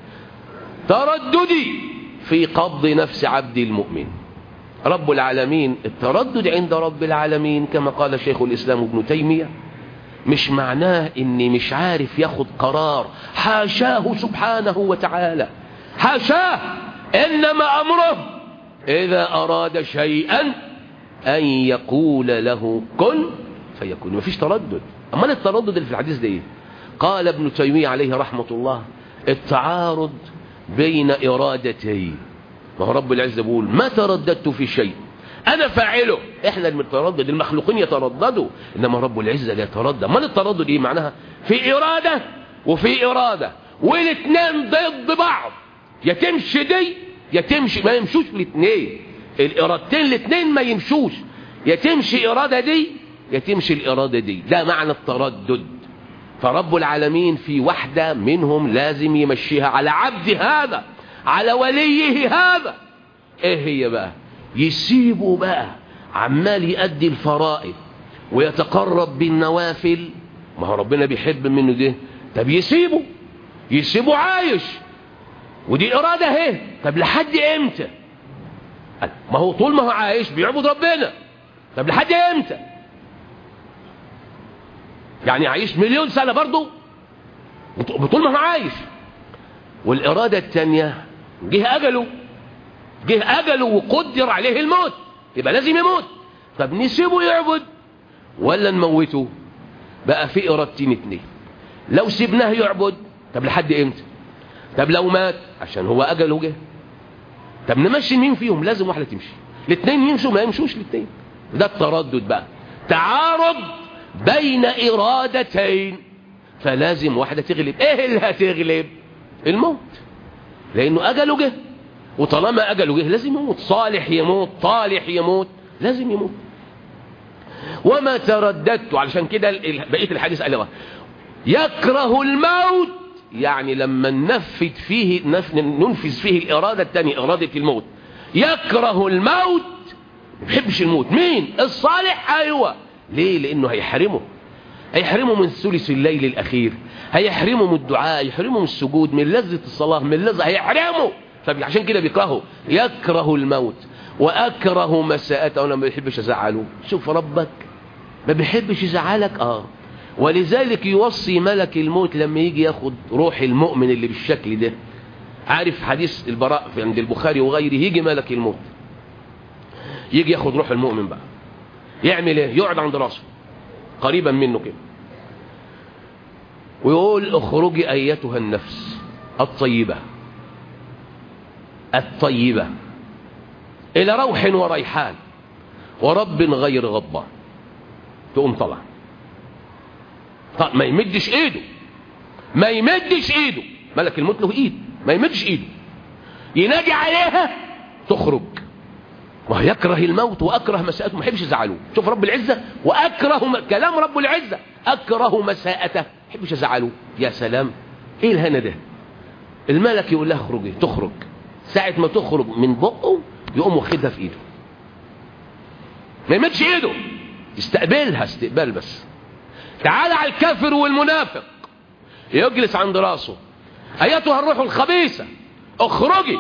ترددي في قبض نفس عبد المؤمن رب العالمين التردد عند رب العالمين كما قال شيخ الإسلام ابن تيمية مش معناه اني مش عارف ياخد قرار حاشاه سبحانه وتعالى حاشاه إنما أمره إذا أراد شيئا أن يقول له كن فيكون مفيش تردد أما التردد اللي في الحديث ده إيه قال ابن تيمية عليه رحمة الله التعارض بين إرادتين ما هو رب العزة بيقول ما ترددت في شيء أنا فاعله إحنا المتردد المخلوقين يترددوا إنما رب العزة لا يتردد ما التردد إيه معناها في إرادة وفي إرادة والاثنين ضد بعض يا تمشي دي يا تمشي ما يمشوش الاثنين الإرادتين الاثنين ما يمشوش يا تمشي إرادة دي يا تمشي الإرادة دي ده معنى التردد فرب العالمين في واحدة منهم لازم يمشيها على عبد هذا على وليه هذا ايه هي بقى يسيبه بقى عمال يأدي الفرائض ويتقرب بالنوافل ما هو ربنا بيحب منه ده طب يسيبه يسيبه عايش ودي إرادة اهي طب لحد امتى ما هو طول ما هو عايش بيعبد ربنا طب لحد امتى يعني عايش مليون سنة برضه بطول ما هو عايش والإرادة الثانية جه أجله جه أجله وقدر عليه الموت يبقى لازم يموت طب نسيبه يعبد ولا نموته بقى في إرادتين اتنين لو سيبناه يعبد طب لحد امتى طب لو مات عشان هو أجله جه طب نمشي مين فيهم لازم واحدة تمشي الاثنين يمشوا ما يمشوش الاثنين ده التردد بقى تعارض بين إرادتين فلازم واحدة تغلب ايه اللي هتغلب الموت لانه اجله جه وطالما اجله جه لازم يموت صالح يموت طالح يموت لازم يموت وما ترددت علشان كده بقيه الحديث قال يكره الموت يعني لما ننفذ فيه ننفذ فيه الاراده الثانيه اراده الموت يكره الموت ما بيحبش الموت مين الصالح ايوه ليه لانه هيحرمه هيحرمه من ثلث الليل الاخير هيحرمه من الدعاء يحرمه من السجود من لذة الصلاة من لذة هيحرمه فعشان كده بيكرهه يكره الموت وأكره مساءته أنا ما بيحبش أزعله شوف ربك ما بيحبش يزعلك آه ولذلك يوصي ملك الموت لما يجي ياخد روح المؤمن اللي بالشكل ده عارف حديث البراء في عند البخاري وغيره يجي ملك الموت يجي ياخد روح المؤمن بقى يعمل ايه يقعد عند راسه قريبا منه كده ويقول اخرجي ايتها النفس الطيبة الطيبة الى روح وريحان ورب غير غضبان تقوم طلع طيب ما يمدش ايده ما يمدش ايده ملك الموت له ايد ما يمدش ايده ينادي عليها تخرج ويكره الموت واكره مساءته ما يحبش يزعله شوف رب العزه واكره م... كلام رب العزه اكره مساءته ما يحبش يزعله يا سلام ايه الهنا ده الملك يقول لها اخرجي تخرج ساعه ما تخرج من بقه يقوم واخدها في ايده ما يمدش ايده يستقبلها استقبال بس تعال على الكافر والمنافق يجلس عند راسه ايتها الروح الخبيثه اخرجي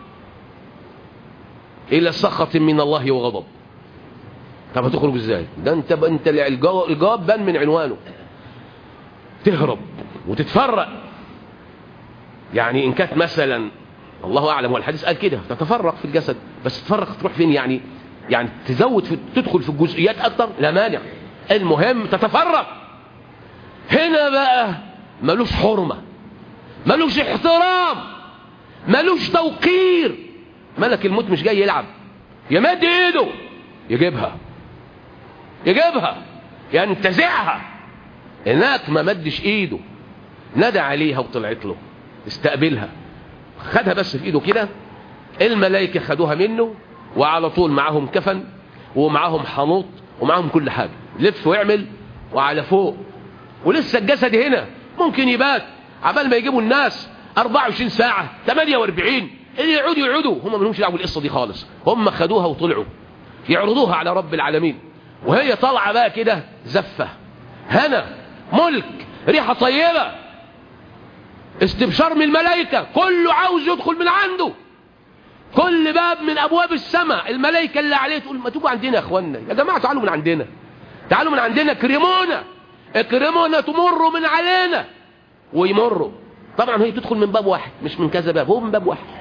الى سخط من الله وغضب طب هتخرج ازاي ده انت ب... انت الجواب, الجواب بان من عنوانه تهرب وتتفرق يعني ان كانت مثلا الله اعلم والحديث قال كده تتفرق في الجسد بس تتفرق تروح فين يعني يعني تزود في تدخل في الجزئيات اكتر لا مانع المهم تتفرق هنا بقى ملوش حرمه ملوش احترام ملوش توقير ملك الموت مش جاي يلعب يمد ايده يجيبها يجيبها ينتزعها هناك ما مدش ايده ندى عليها وطلعت له استقبلها خدها بس في ايده كده الملائكة خدوها منه وعلى طول معاهم كفن ومعاهم حنوط ومعاهم كل حاجة لف ويعمل وعلى فوق ولسه الجسد هنا ممكن يبات عبال ما يجيبوا الناس 24 ساعة 48 اللي يعودوا يعودوا هم ما لهمش دعوه بالقصه دي خالص هم خدوها وطلعوا يعرضوها على رب العالمين وهي طالعه بقى كده زفه هنا ملك ريحه طيبه استبشار من الملائكه كله عاوز يدخل من عنده كل باب من ابواب السماء الملائكه اللي عليه تقول ما تيجوا عندنا يا اخوانا يا جماعه تعالوا من عندنا تعالوا من عندنا اكرمونا اكرمونا تمروا من علينا ويمروا طبعا هي تدخل من باب واحد مش من كذا باب هو من باب واحد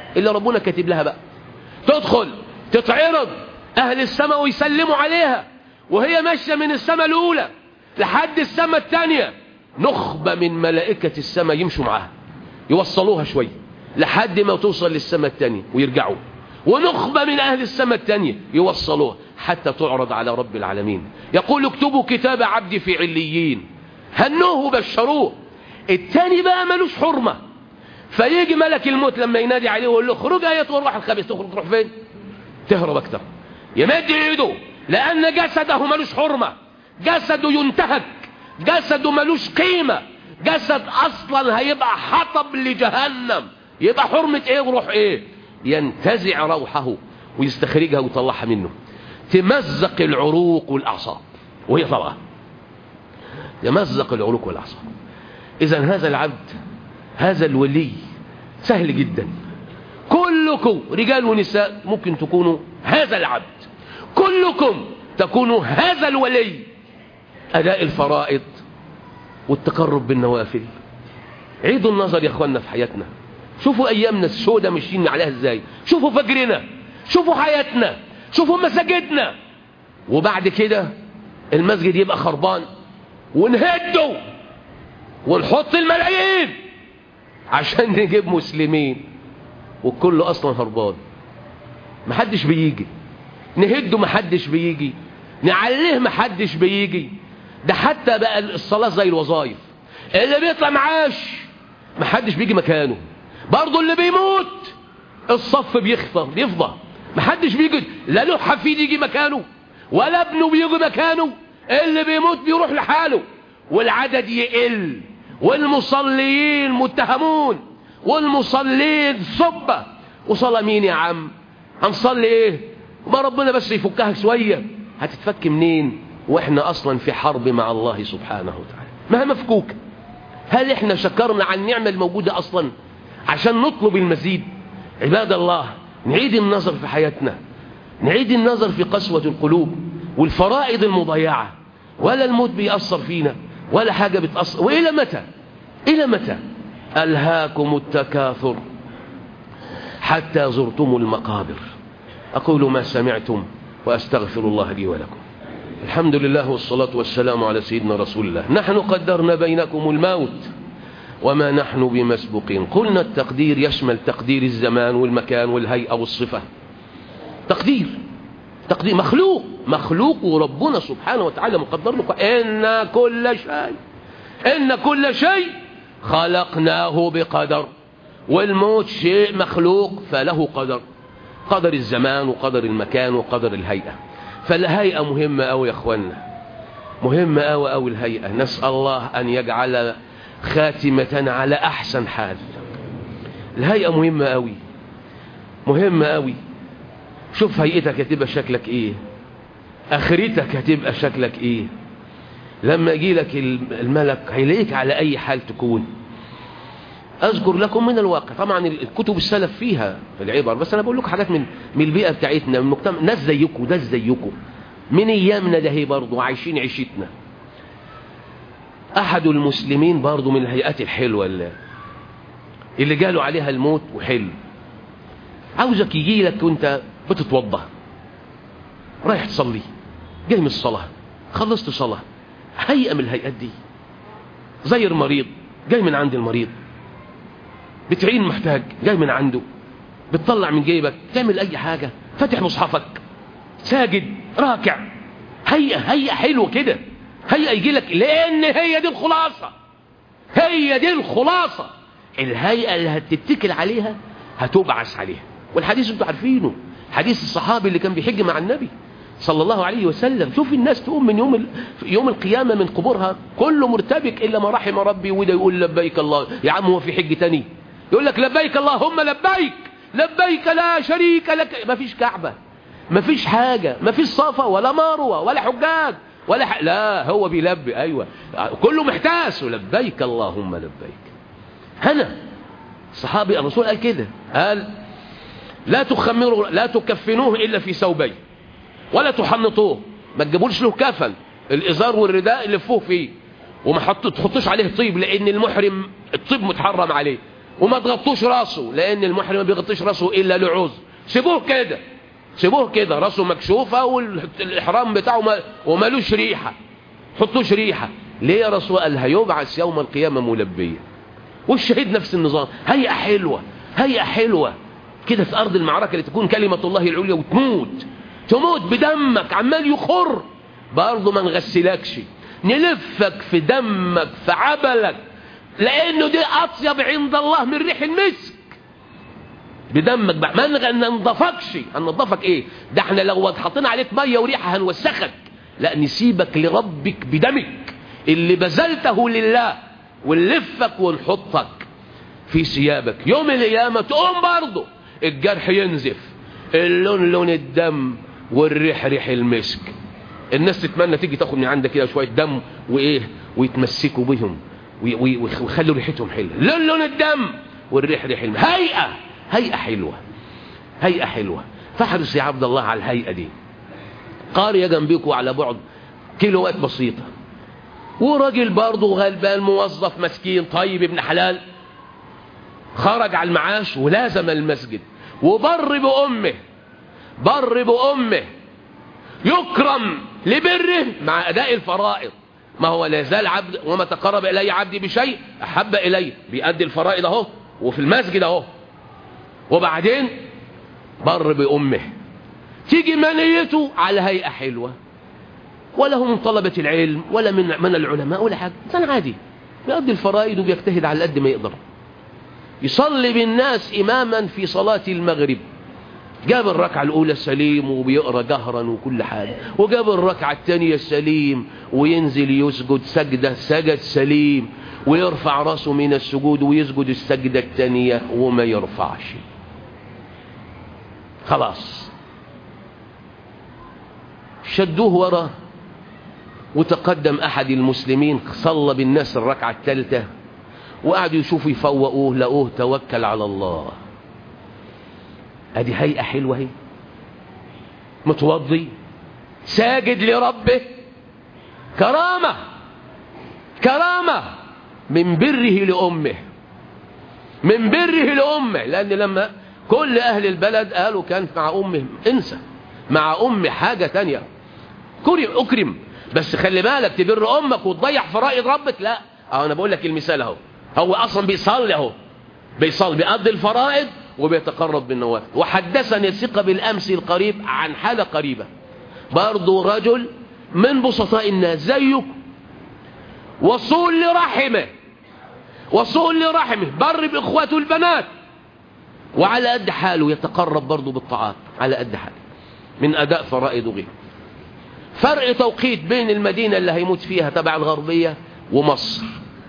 اللي ربنا كاتب لها بقى تدخل تتعرض اهل السماء ويسلموا عليها وهي ماشية من السماء الاولى لحد السماء الثانية نخبة من ملائكة السماء يمشوا معاها يوصلوها شوية لحد ما توصل للسماء الثانية ويرجعوا ونخبة من أهل السماء الثانية يوصلوها حتى تعرض على رب العالمين يقول اكتبوا كتاب عبدي في عليين هنوه وبشروه الثاني بقى ملوش حرمة فيجي ملك الموت لما ينادي عليه ويقول له اخرج يا الروح الخبيث تخرج تروح فين تهرب اكتر يمد ايده لان جسده ملوش حرمة جسده ينتهك جسده ملوش قيمة جسد اصلا هيبقى حطب لجهنم يبقى حرمة ايه وروح ايه ينتزع روحه ويستخرجها ويطلعها منه تمزق العروق والاعصاب وهي طبعا يمزق العروق والاعصاب اذا هذا العبد هذا الولي سهل جدا كلكم رجال ونساء ممكن تكونوا هذا العبد كلكم تكونوا هذا الولي أداء الفرائض والتقرب بالنوافل عيدوا النظر يا اخوانا في حياتنا شوفوا ايامنا السوداء ماشيين عليها ازاي شوفوا فجرنا شوفوا حياتنا شوفوا مساجدنا وبعد كده المسجد يبقى خربان ونهده ونحط الملايين عشان نجيب مسلمين والكل اصلا هربان محدش بيجي نهده محدش بيجي نعليه محدش بيجي ده حتى بقى الصلاة زي الوظائف اللي بيطلع معاش محدش بيجي مكانه برضه اللي بيموت الصف بيخفى بيفضى محدش بيجي لا له حفيد يجي مكانه ولا ابنه بيجي مكانه اللي بيموت بيروح لحاله والعدد يقل والمصليين متهمون والمصلين صبة وصلى مين يا عم هنصلي ايه ما ربنا بس يفكها شوية هتتفك منين واحنا اصلا في حرب مع الله سبحانه وتعالى ما هي مفكوكة هل احنا شكرنا عن النعمة الموجودة اصلا عشان نطلب المزيد عباد الله نعيد النظر في حياتنا نعيد النظر في قسوة القلوب والفرائض المضيعة ولا الموت بيأثر فينا ولا حاجة بتأثر وإلى متى إلى متى ألهاكم التكاثر حتى زرتم المقابر أقول ما سمعتم وأستغفر الله لي ولكم الحمد لله والصلاة والسلام على سيدنا رسول الله نحن قدرنا بينكم الموت وما نحن بمسبوقين قلنا التقدير يشمل تقدير الزمان والمكان والهيئة والصفة تقدير تقدير مخلوق مخلوق وربنا سبحانه وتعالى مقدر لكم إن كل شيء إن كل شيء خلقناه بقدر والموت شيء مخلوق فله قدر قدر الزمان وقدر المكان وقدر الهيئة فالهيئة مهمة أوي يا أخوانا مهمة أوي أوي الهيئة نسأل الله أن يجعل خاتمة على أحسن حال الهيئة مهمة أوي مهمة أوي شوف هيئتك هتبقى شكلك إيه آخرتك هتبقى شكلك إيه لما يجي لك الملك هيلاقيك على أي حال تكون أذكر لكم من الواقع طبعا الكتب السلف فيها العبر بس أنا بقول لكم حاجات من من البيئة بتاعتنا من المجتمع ناس زيكم ناس زيكم من أيامنا ده هي برضه عايشين عيشتنا أحد المسلمين برضه من الهيئات الحلوة اللي, اللي جاله عليها الموت وحلو عاوزك يجي لك وانت بتتوضى رايح تصلي جاي من الصلاة خلصت صلاة هيئة من الهيئات دي زي المريض جاي من عند المريض بتعين محتاج جاي من عنده بتطلع من جيبك تعمل اي حاجة فاتح مصحفك ساجد راكع هيئة هيئة حلوة كده هيئة يجي لك لان هي دي الخلاصة هي دي الخلاصة الهيئة اللي هتتكل عليها هتبعث عليها والحديث انتوا عارفينه حديث الصحابي اللي كان بيحج مع النبي صلى الله عليه وسلم شوف الناس تقوم من يوم يوم القيامة من قبورها كله مرتبك إلا ما رحم ربي وده يقول لبيك الله يا عم هو في حج تاني يقول لك لبيك اللهم لبيك لبيك لا شريك لك ما فيش كعبة ما فيش حاجة ما فيش صفا ولا مروة ولا حجاج ولا ح... لا هو بيلبي أيوة كله محتاس لبيك اللهم لبيك هنا صحابي الرسول قال كده قال لا تخمروا لا تكفنوه إلا في ثوبين ولا تحنطوه ما تجيبولش له كفن الإزار والرداء اللي فوه فيه وما تحطوش عليه طيب لأن المحرم الطيب متحرم عليه وما تغطوش راسه لان المحرم ما بيغطيش راسه الا لعوز سيبوه كده سيبوه كده راسه مكشوفة والاحرام بتاعه ما ومالوش ريحة حطوش ريحة ليه يا رسول قال هيبعث يوم القيامة ملبية والشهيد نفس النظام هيئة حلوة هيئة حلوة كده في أرض المعركة لتكون كلمة الله العليا وتموت تموت بدمك عمال يخر برضه ما نغسلكش نلفك في دمك في عبلك لأنه دي أطيب عند الله من ريح المسك بدمك بقى ما ننضفكش هننضفك ايه ده احنا لو حطينا عليك ميه وريحه هنوسخك لا نسيبك لربك بدمك اللي بذلته لله ونلفك ونحطك في ثيابك يوم القيامه تقوم برضه الجرح ينزف اللون لون الدم والريح ريح المسك الناس تتمنى تيجي تاخد من عندك كده شويه دم وايه ويتمسكوا بهم ويخلوا ريحتهم حلوه لون لون الدم والريح ريح المسك هيئه هيئة حلوة هيئة حلوة فاحرص يا عبد الله على الهيئة دي قارية جنبكم على بعد كيلوات بسيطة وراجل برضه غلبان موظف مسكين طيب ابن حلال خرج على المعاش ولازم المسجد وبر بأمه بر بأمه يكرم لبره مع أداء الفرائض ما هو لا زال عبد وما تقرب إلي عبدي بشيء أحب إلي بيأدي الفرائض أهو وفي المسجد أهو وبعدين بر بأمه تيجي منيته على هيئة حلوة ولا هو من طلبة العلم ولا من من العلماء ولا حاجة إنسان عادي بيقضي الفرائض وبيجتهد على قد ما يقدر يصلي بالناس إماما في صلاة المغرب جاب الركعة الأولى سليم وبيقرأ جهرا وكل حاجة وجاب الركعة الثانية سليم وينزل يسجد سجدة سجد سليم ويرفع راسه من السجود ويسجد السجدة الثانية وما يرفعش خلاص شدوه وراه وتقدم أحد المسلمين صلى بالناس الركعة الثالثة وقعدوا يشوفوا يفوقوه لقوه توكل على الله ادي هيئة حلوة هي متوضي ساجد لربه كرامة كرامة من بره لأمه من بره لأمه لأن لما كل أهل البلد قالوا كان مع أمه انسى مع أمه حاجة تانية كرم أكرم بس خلي بالك تبر أمك وتضيع فرائض ربك لا أه أنا بقول لك المثال أهو هو أصلا بيصلي أهو بيصلي بيقضي الفرائض وبيتقرب بالنوافل وحدثني الثقة بالأمس القريب عن حالة قريبة برضو رجل من بسطاء الناس زيك وصول لرحمه وصول لرحمه بر بإخواته البنات وعلى قد حاله يتقرب برضو بالطاعات على قد حاله من أداء فرائض وغيره فرق توقيت بين المدينة اللي هيموت فيها تبع الغربية ومصر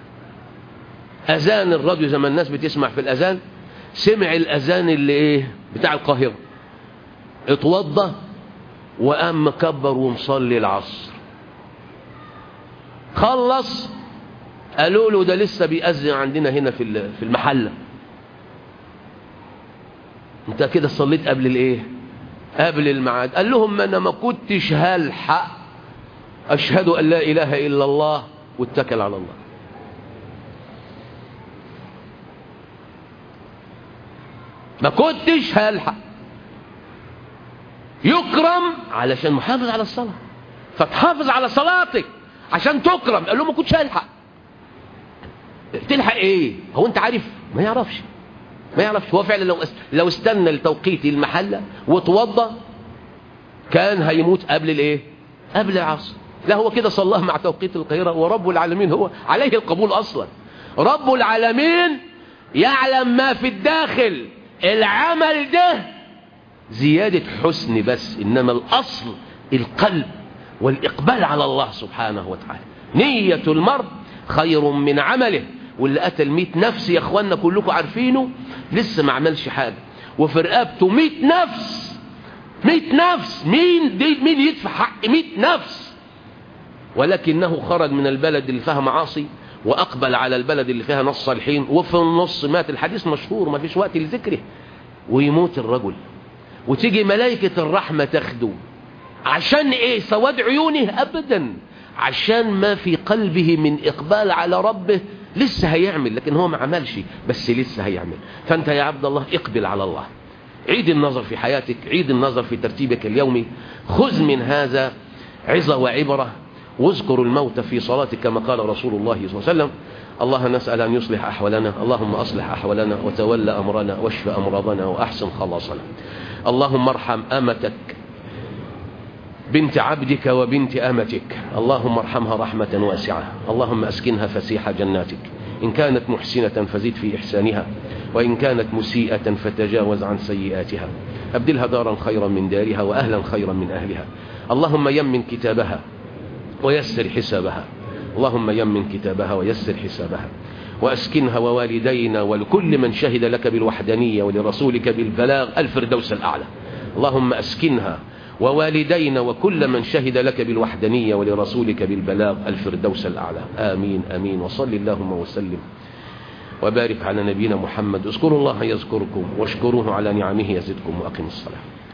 أذان الراديو زي ما الناس بتسمع في الأذان سمع الأذان اللي إيه بتاع القاهرة اتوضى وقام مكبر ومصلي العصر خلص قالوا له ده لسه بيأذن عندنا هنا في في المحلة انت كده صليت قبل الايه قبل الميعاد قال لهم ما انا ما كنتش هلحق اشهد ان لا اله الا الله واتكل على الله ما كنتش هلحق يكرم علشان محافظ على الصلاة فتحافظ على صلاتك عشان تكرم قال له ما كنتش هلحق تلحق ايه هو انت عارف ما يعرفش ما يعرفش هو فعلا لو لو استنى لتوقيت المحلة وتوضى كان هيموت قبل الايه قبل العصر لا هو كده صلاه مع توقيت القاهرة ورب العالمين هو عليه القبول اصلا رب العالمين يعلم ما في الداخل العمل ده زيادة حسن بس إنما الأصل القلب والإقبال على الله سبحانه وتعالى نية المرء خير من عمله واللي قتل مئة نفس يا اخوانا كلكم عارفينه لسه ما عملش حاجة وفي رقبته مئة نفس مئة نفس مين دي مين يدفع حق مئة نفس ولكنه خرج من البلد اللي فيها معاصي وأقبل على البلد اللي فيها نص صالحين وفي النص مات الحديث مشهور ما فيش وقت لذكره ويموت الرجل وتيجي ملائكة الرحمة تاخده عشان ايه سواد عيونه ابدا عشان ما في قلبه من إقبال على ربه لسه هيعمل لكن هو ما عملش بس لسه هيعمل فأنت يا عبد الله اقبل على الله عيد النظر في حياتك عيد النظر في ترتيبك اليومي خذ من هذا عظة وعبرة واذكر الموت في صلاتك كما قال رسول الله صلى الله عليه وسلم الله نسأل أن يصلح أحوالنا اللهم أصلح أحوالنا وتولى أمرنا واشف أمراضنا وأحسن خلاصنا اللهم ارحم أمتك بنت عبدك وبنت أمتك اللهم ارحمها رحمة واسعة اللهم أسكنها فسيح جناتك إن كانت محسنة فزد في إحسانها وإن كانت مسيئة فتجاوز عن سيئاتها أبدلها دارا خيرا من دارها وأهلا خيرا من أهلها اللهم يمن كتابها ويسر حسابها اللهم يمن كتابها ويسر حسابها وأسكنها ووالدينا ولكل من شهد لك بالوحدانية ولرسولك بالبلاغ الفردوس الأعلى اللهم أسكنها ووالدينا وكل من شهد لك بالوحدانية ولرسولك بالبلاغ الفردوس الأعلى آمين آمين وصل اللهم وسلم وبارك على نبينا محمد اذكروا الله يذكركم واشكروه على نعمه يزدكم وأقم الصلاة